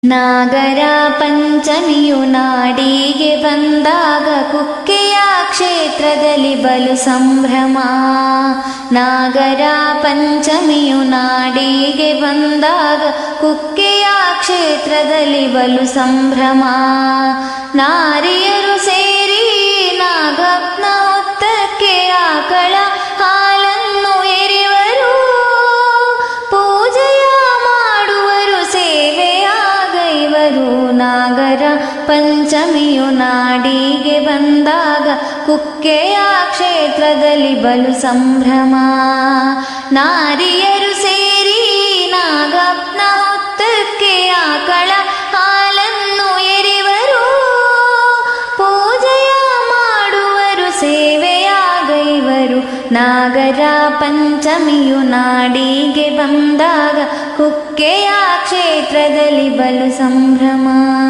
ನಾಗರ ಪಂಚಮಿಯು ನಾಡಿಗೆ ಬಂದಾಗ ಕುಕ್ಕೆಯ ಕ್ಷೇತ್ರದಲ್ಲಿ ಬಲು ಸಂಭ್ರಮ ನಾಗರ ಪಂಚಮಿಯು ನಾಡಿಗೆ ಬಂದಾಗ ಕುಕ್ಕೆಯ ಕ್ಷೇತ್ರದಲ್ಲಿ ಬಲು ಸಂಭ್ರಮ ನಾರಿಯರು ಸೇರಿ ನಾಗಪ್ಪನ ಹೊತ್ತಕ್ಕೆ ಆಕಳ ಹಾಲನ್ನು ಎರೆವರು ಪೂಜೆಯ ಮಾಡುವರು ಸೇವೆಯಾಗೈವರು ನಾಗರ ಪಂಚಮಿಯು ನಾಡಿಗೆ ಬಂದಾಗ ಕುಕ್ಕೆಯ ಕ್ಷೇತ್ರದಲ್ಲಿ ಬಲು ಸಂಭ್ರಮ ನಾರಿಯರು ಸೇರಿ ನಾಗಪ್ಪನ ಹೊತ್ತಕ್ಕೆ ಆಕಳ ಹಾಲನ್ನು ಎರೆವರು ಪೂಜೆಯ ಮಾಡುವರು ಸೇವೆಯಾಗೈವರು ನಾಗರ ಪಂಚಮಿಯು ನಾಡಿಗೆ ಬಂದಾಗ ಕುಕ್ಕೆಯ ಕ್ಷೇತ್ರದಲ್ಲಿ ಬಲು ಸಂಭ್ರಮ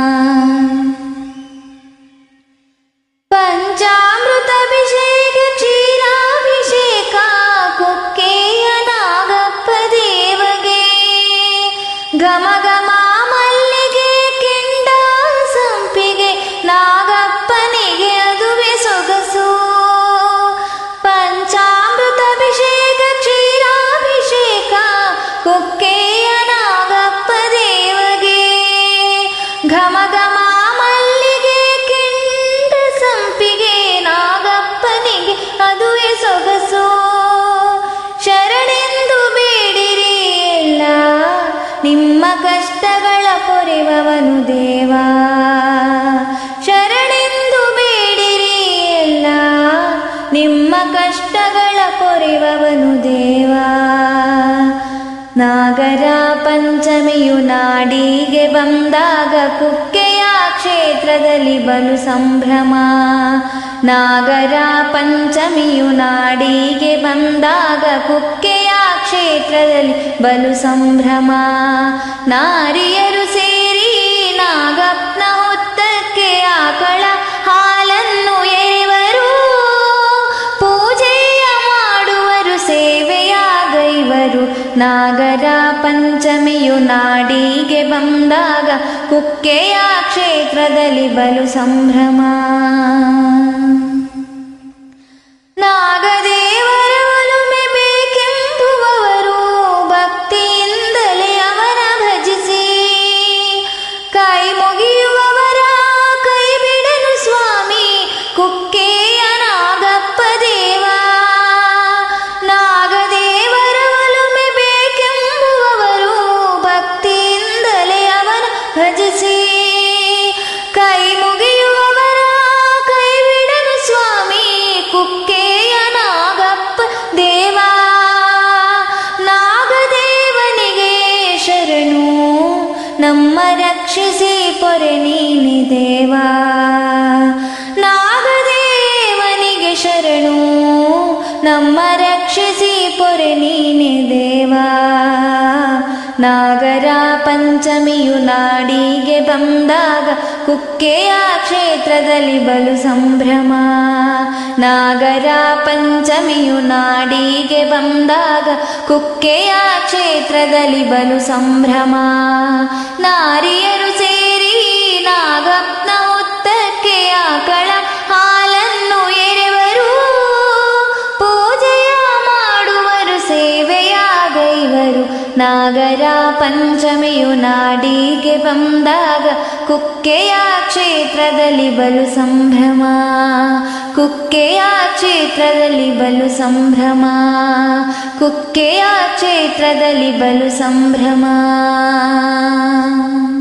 ಪಂಚಾಮೃತಾಭಿಷೇಕ ಕ್ಷೀರಾಭಿಷೇಕ ಕುಕ್ಕೆಯ ನಾಗಪ್ಪ ದೇವಗೆ ಘಮ ಘಮ ಮಲ್ಲಿಗೆ ಕೆಂಡ ಸಂಪಿಗೆ ನಾಗಪ್ಪನಿಗೆ ಅದುವೆ ಸೊಗಸು ಪಂಚಾಮೃತಾಭಿಷೇಕ ಕ್ಷೀರಾಭಿಷೇಕ ಕುಕ್ಕೆಯ ನಾಗಪ್ಪ ದೇವಗೆ ಘಮ ಘಮ ಮಲ್ಲಿಗೆ ಕೆಂಡ ಸಂಪಿಗೆ ನಾಗಪ್ಪನಿಗೆ ಅದುವೆ ಸೊಗಸು ಶರಣೆಂದು ಬೇಡಿರಿ ಎಲ್ಲ ನಿಮ್ಮ ಕಷ್ಟಗಳ ಪೊರೆವವನು ದೇವ ಶರಣೆಂದು ಬೇಡಿರಿ ಎಲ್ಲ ನಿಮ್ಮ ಕಷ್ಟಗಳ ಪೊರೆವವನು ದೇವ ನಾಗರ ಪಂಚಮಿಯು ನಾಡಿಗೆ ಬಂದಾಗ ಕುಕ್ಕೆಯ ಕ್ಷೇತ್ರದಲ್ಲಿ ಬಲು ಸಂಭ್ರಮ ನಾಗರ ಪಂಚಮಿಯು ನಾಡಿಗೆ ಬಂದಾಗ ಕುಕ್ಕೆಯ ಕ್ಷೇತ್ರದಲ್ಲಿ ಬಲು ಸಂಭ್ರಮ ನಾರಿಯರು ಸೇರಿ ನಾಗಪ್ಪನ ಹೊತ್ತಕ್ಕೆ ಆಕಳ ಹಾಲನ್ನು ಎರೆವರು ಪೂಜೆಯ ಮಾಡುವರು ಸೇವೆಯಾಗೈವರು ನಾಗರ ಪಂಚಮಿಯು ನಾಡಿಗೆ ಬಂದಾಗ ಕುಕ್ಕೆಯ ಕ್ಷೇತ್ರದಲ್ಲಿ ಬಲು ಸಂಭ್ರಮ ನಾಗದೇವರ ಒಲುಮೆ ಬೇಕೆಂಬುವವರು ಭಕ್ತಿಯಿಂದಲೇ ಅವನ ಭಜಿಸಿ ಕೈ ಮುಗಿಯುವವರ ಕೈ ಬಿಡನು ಸ್ವಾಮಿ ಕುಕ್ಕೆಯ ನಾಗಪ್ಪ ದೇವ ನಾಗದೇವರ ಒಲುಮೆ ಬೇಕೆಂಬುವವರು ಭಕ್ತಿಯಿಂದಲೇ ಅವನ ಭಜಿಸಿ ಕೈ ಮುಗಿಯುವವರ ಕೈ ಬಿಡನು ಸ್ವಾಮಿ ಕುಕ್ಕೆಯ ನಾಗಪ್ಪ ದೇವ ನಾಗದೇವನಿಗೆ ಶರಣು ನಮ್ಮ ರಕ್ಷಿಸಿ ಪೊರೆ ನೀನಿ ದೇವ ನಾಗದೇವನಿಗೆ ಶರಣು ನಮ್ಮ ರಕ್ಷಿಸಿ ಪೊರೆ ನೀನೆ ದೇವ ನಾಗರ ಪಂಚಮಿಯು ನಾಡಿಗೆ ಬಂದಾಗ ಕುಕ್ಕೆಯ ಕ್ಷೇತ್ರದಲ್ಲಿ ಬಲು ಸಂಭ್ರಮ ನಾಗರ ಪಂಚಮಿಯು ನಾಡಿಗೆ ಬಂದಾಗ ಕುಕ್ಕೆಯ ಕ್ಷೇತ್ರದಲ್ಲಿ ಬಲು ಸಂಭ್ರಮ ನಾರಿಯರು ಸೇರಿ ನಾಗಪ್ಪನ ಹೊತ್ತಕ್ಕೆ ಆಕಳ ಹಾಲನ್ನು ಎರೆವರು ಪೂಜೆಯ ಮಾಡುವರು ಸೇವೆಯಾಗೈವರು ನಾಗರ ಪಂಚಮಿಯು ನಾಡಿಗೆ ಬಂದಾಗ ಕುಕ್ಕೆಯ ಕ್ಷೇತ್ರದಲ್ಲಿ ಬಲು ಸಂಭ್ರಮ ಕುಕ್ಕೆಯ ಕ್ಷೇತ್ರದಲ್ಲಿ ಬಲು ಸಂಭ್ರಮ ಕುಕ್ಕೆಯ ಕ್ಷೇತ್ರದಲ್ಲಿ ಬಲು ಸಂಭ್ರಮ